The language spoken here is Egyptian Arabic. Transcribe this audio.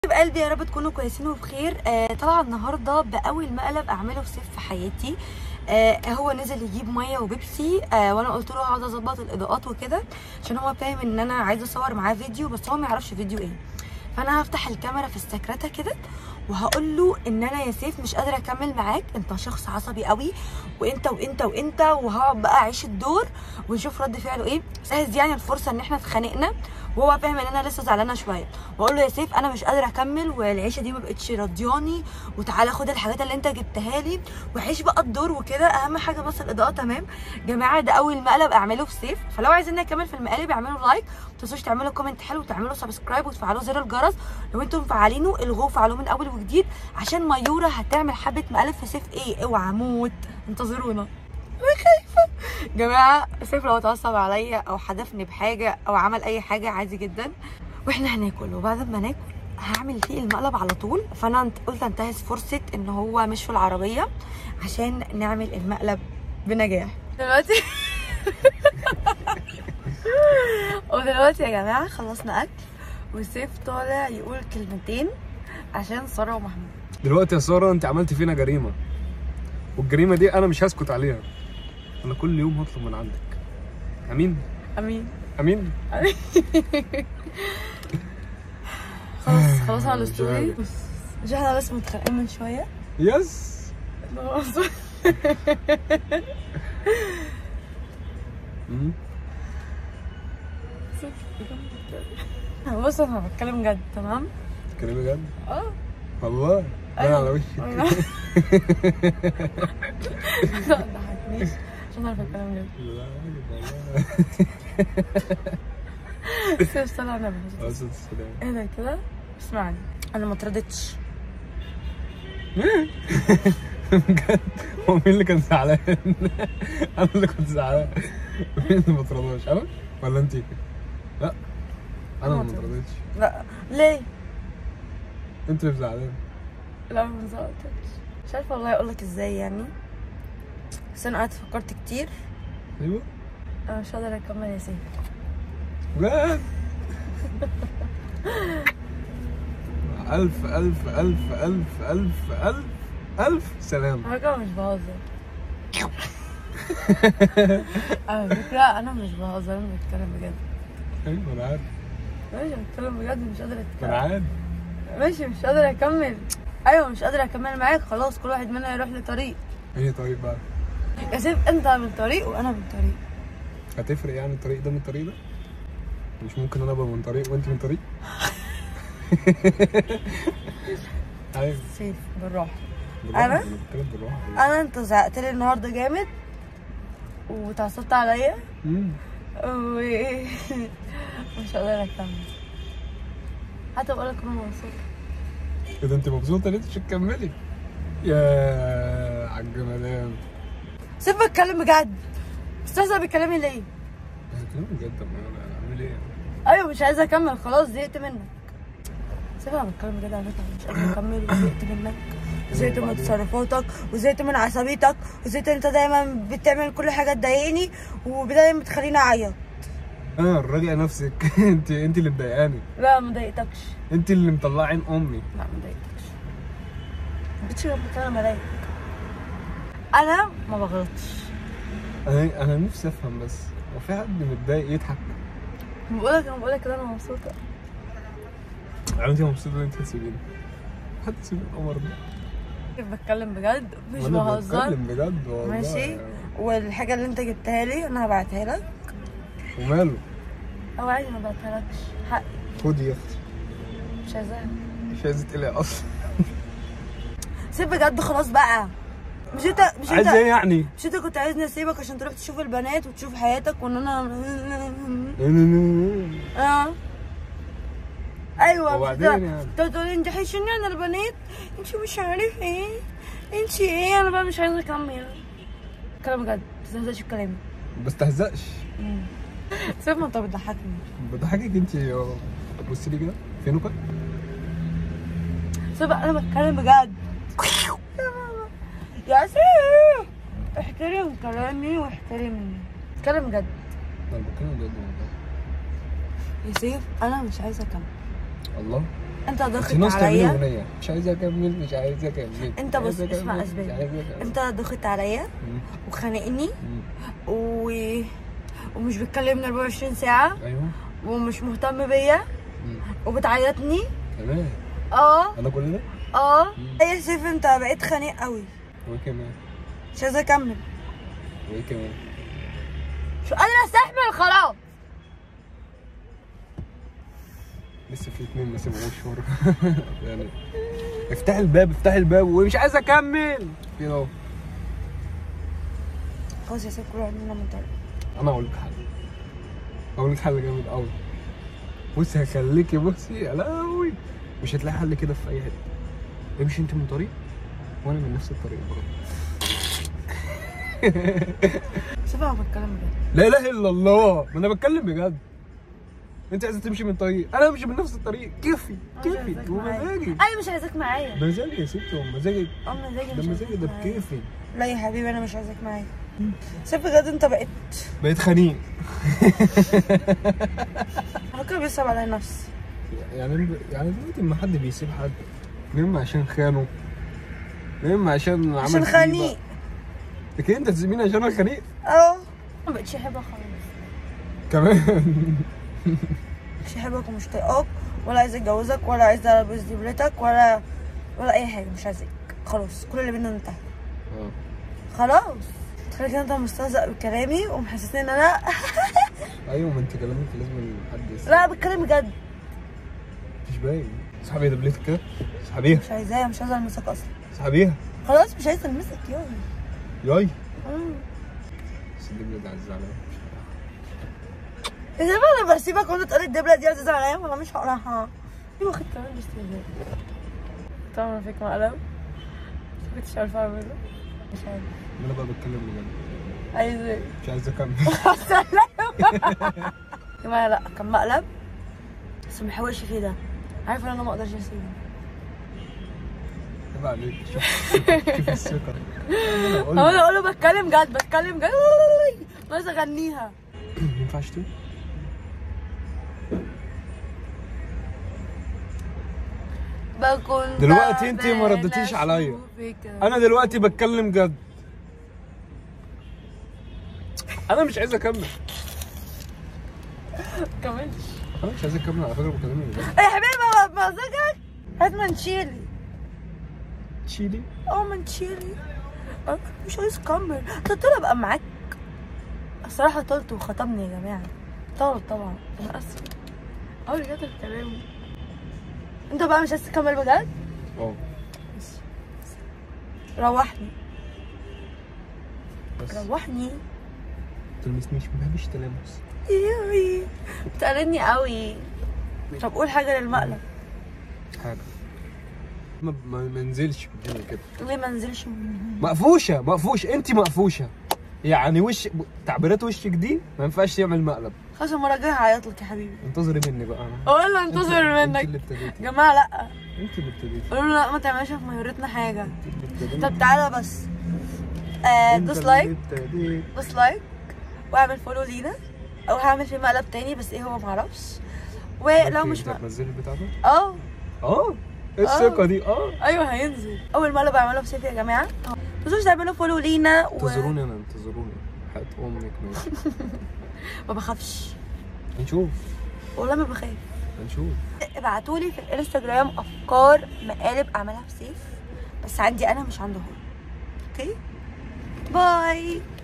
حبايب قلبي يا رب تكونوا كويسين وبخير آه طالعه النهارده باول مقلب اعمله في صيف في حياتي آه هو نزل يجيب ميه وبيبسي آه وانا قلت له هقعد اظبط الاضاءات وكده عشان هو فاهم ان انا عايزه اصور معاه فيديو بس هو ما يعرفش فيديو ايه فانا هفتح الكاميرا في السكرته كده وهقول له ان انا يا سيف مش قادره اكمل معاك انت شخص عصبي قوي وانت وانت وانت وهقعد بقى اعيش الدور ونشوف رد فعله ايه سهز يعني الفرصه ان احنا اتخانقنا وهو فاهم ان انا لسه زعلانه شويه واقول له يا سيف انا مش قادره اكمل والعيشه دي ما بقتش راضياني وتعالى خد الحاجات اللي انت جبتها لي وعيش بقى الدور وكده اهم حاجه بس الاضاءه تمام جماعه ده اول مقلب اعمله في صيف فلو عايزين نكمل في المقالب اعملوا لايك ما تنسوش تعملوا كومنت حلو وتعملوا سبسكرايب وتفعلوا زر الجرس لو انتم مفعلينه الغوه فعلوه من اول وجديد عشان ميوره هتعمل حبه مقالب في صيف ايه اوعى موت انتظرونا انا خايفه جماعه سيف لو اتعصب عليا او حدفني بحاجه او عمل اي حاجه عادي جدا واحنا هناكل وبعد ما ناكل هعمل فيه المقلب على طول فانا انت- قلت انتهز فرصه ان هو مش في العربيه عشان نعمل المقلب بنجاح دلوقتي ودلوقتي يا جماعه خلصنا اكل وسيف طالع يقول كلمتين عشان ساره ومحمود دلوقتي يا ساره انت عملت فينا جريمه والجريمه دي انا مش هسكت عليها انا كل يوم هطلب من عندك امين امين امين خلاص خلاص على مش الستوري عارف. مش احنا بس متخانقين من شويه يس مم. بص انا بتكلم جد تمام كلامي بجد اه والله أيوة. انا على وشك لا ضحكنيش عشان انا بتكلم جد لا، سيف صلى على النبي والله. أقصد السلام. اهدى كده اسمعني انا ما اتردتش بجد هو مين اللي كان زعلان؟ انا اللي كنت زعلان مين اللي ما طردوش انا ولا انت؟ لا انا اللي ما طردتش لا ليه؟ انت اللي زعلان لا ما زعلتش مش عارفه والله اقول لك ازاي يعني بس انا قعدت فكرت كتير ايوه انا مش قادره اكمل يا سيف بجد ألف ألف ألف ألف ألف ألف ألف سلام على فكره مش بهزر على فكره انا مش بهزر انا بتكلم بجد أيوة أنا عارف ماشي بتكلم بجد مش قادره أنا اتكلم عارف ماشي مش قادره اكمل ايوه مش قادره اكمل معاك خلاص كل واحد منا يروح لطريق أي طريق بقى يا سيف انت من طريق وانا من طريق هتفرق يعني الطريق ده من الطريق ده؟ مش ممكن أنا أبقى من طريق وأنت من طريق؟ أيوة سيف بالراحه بالراحة، أنا؟ بتكلم بالراحة انا انت زعقت لي النهارده جامد وتعصبت عليا مم. و مش قادره اكمل حتى بقول لك انا مبسوطه إذا أنت مبسوطة ليه مش هتكملي؟ يا عالجمدان سيف بتكلم بجد استهزأ بكلامي ليه بتكلم بجد طب ما أنا أعمل إيه؟ ايوه مش عايزه اكمل خلاص زهقت منك سيب انا بتكلم بجد على فكره مش قادره اكمل وزهقت منك وزهقت من تصرفاتك وزهقت من عصبيتك وزهقت ان انت دايما بتعمل كل حاجه تضايقني ودايما بتخليني اعيط اه راجع نفسك انت انت اللي مضايقاني لا ما ضايقتكش انت اللي مطلعه عين امي لا ما ضايقتكش ما جيتش جنبك انا ملاك انا ما بغلطش انا انا نفسي افهم بس هو في حد متضايق يضحك بقولك انا بقولك ان انا مبسوطه يعني انت مبسوطه ان انت تسيبيني حد يسيب القمر ده بتكلم بجد مش وانا بهزر بتكلم بجد والله ماشي والحاجه اللي انت جبتها لي انا هبعتها لك وماله او عادي ما بعتهالكش حقي خدي يا اختي مش عايزاها مش عايزه تقلقي اصلا سيب بجد خلاص بقى مش انت مش عايز ايه انت يعني مش انت كنت عايزني اسيبك عشان تروح تشوف البنات وتشوف حياتك وان انا اه ايوه وبعدين يعني؟ انت تقولي انت حيشني انا البنات انت مش عارف ايه انت ايه انا بقى مش عايزه اكمل كلام بجد ما تنساش الكلام بس تهزقش سيب ما انت بتضحكني بضحكك انت اه. بصي لي كده في نكت سيب انا بتكلم بجد يا سيف احترم كلامي واحترمني اتكلم بجد انا بتكلم بجد والله يا سيف انا مش عايزه اكمل الله انت انت ضغط ناقص تعملي عليا اغنيه مش عايز اكمل مش عايز اكمل انت مش بص عايز اسمع أكمل، اسباب مش عايز أكمل. انت ضغط عليا مم. وخانقني مم. و... ومش بتكلمني 24 ساعة ايوه ومش مهتم بيا مم. وبتعيطني تمام اه انا كل ده اه مم. ايه يا سيف انت بقيت خانق قوي وايه كمان مش عايزة اكمل وايه كمان مش قادرة استحمل خلاص لسه في اتنين ما سمعوش ورا يعني افتح الباب افتح الباب ومش عايز اكمل كده اهو خلاص يا سيف كل واحد منا منطلق انا اقول لك حل اقول لك حل جامد قوي بصي هخليكي بصي يا لهوي مش هتلاقي حل كده في اي حته امشي انت من طريق وانا من نفس الطريق برضه سيف انا بتكلم بجد لا اله الا الله ما انا بتكلم بجد انت عايزه تمشي من طريق انا امشي من نفس الطريق كيفي مش كيفي عايزاك معايا. ومزاجي ايوه مش عايزاك معايا مزاجي يا ستي هو مزاجي اه مزاجي ده مش مزاجي عايزاك ده معايا. بكيفي لا يا حبيبي انا مش عايزاك معايا سيف بجد انت بقيت بقيت خنيق على فكره بيصعب عليا نفسي يعني يعني دلوقتي لما حد بيسيب حد يا اما عشان خانه يا اما عشان عمل عشان فيه خانيق بقى. لكن انت تسيبيني عشان انا خنيق اه ما بقتش احبك خلاص كمان مش هحبك ومش طايقاك ولا عايزه اتجوزك ولا عايزه البس دبلتك ولا ولا اي حاجه مش عايزك خلاص كل اللي بينا انتهى اه خلاص تخيل كده انت مستهزأ بكلامي ومحسسني ان انا ايوه ما انت كلامك لازم حد يسمع لا بتكلم بجد مش باين اسحبي دبلتك كده اسحبيها مش عايزاها مش عايزه المسك اصلا اسحبيها خلاص مش عايزه المسك يوم ياي بس الدبله دي عزيزه عليا اذا بقى انا بسيبك وانت تقولي الدبله دي عزيزه عليا ولا مش هقراها دي واخد كمان باستهزاء طبعا فيك مقلب ما كنتش عارفه اعمله مش عارفه انا بقى بتكلم بجد عايز ايه مش عايز اكمل يا جماعه لا كان مقلب بس ما بحاولش فيه ده عارفه ان انا ما اقدرش اسيبه عيب عليك شوف شوف الثقه أنا أقول هو لك. انا اقول له بتكلم جد بتكلم جد عايزه اغنيها ما ينفعش تقول بكون دلوقتي انت ما تعبانة ردتيش عليا. أشوفك. انا دلوقتي بتكلم جد انا مش عايز اكمل كملش انا مش عايز اكمل على فكره بكلمك بجد يا حبيبي مزاجك هات منشيلي تشيلي اه منشيلي أنا مش عايز اكمل قلت له ابقى معاك الصراحه طلت وخطبني يا جماعه طلب طبعا انا اسفه اه رجعت الكلام انت بقى مش عايز تكمل بجد اه روحني بس روحني تلمسنيش ما بحبش تلامس يوي بتقلدني قوي طب قول حاجه للمقلب حاجه ما ما ما انزلش من هنا كده ليه ما نزلش مقفوشه مقفوش انت مقفوشه يعني وش تعبيرات وشك دي ما ينفعش تعمل مقلب خلاص المره الجايه هعيط لك يا حبيبي انتظري مني بقى انا اقول له انت- انتظر انت اللي منك ابتديتي يا جماعه لا انت اللي ابتديتي قولوا له لا ما تعملش في مهارتنا حاجه انت اللي ابتديتي. طب تعالى بس آه انت دوس اللي لايك ابتديت. دوس لايك واعمل فولو لينا او هعمل في مقلب تاني بس ايه هو معرفش ولو انت- مش انت م... هتنزلي البتاع ده اه اه ايه الثقه دي اه ايوه هينزل اول مقلب اعمله في سيف يا جماعه ما تنسوش تعملوا فولو لينا و... انتظروني انا انتظروني حياة امك ماشي ما بخافش هنشوف والله ما بخاف هنشوف ابعتولي في الانستجرام افكار مقالب اعملها في سيف بس عندي انا مش عنده هو اوكي باي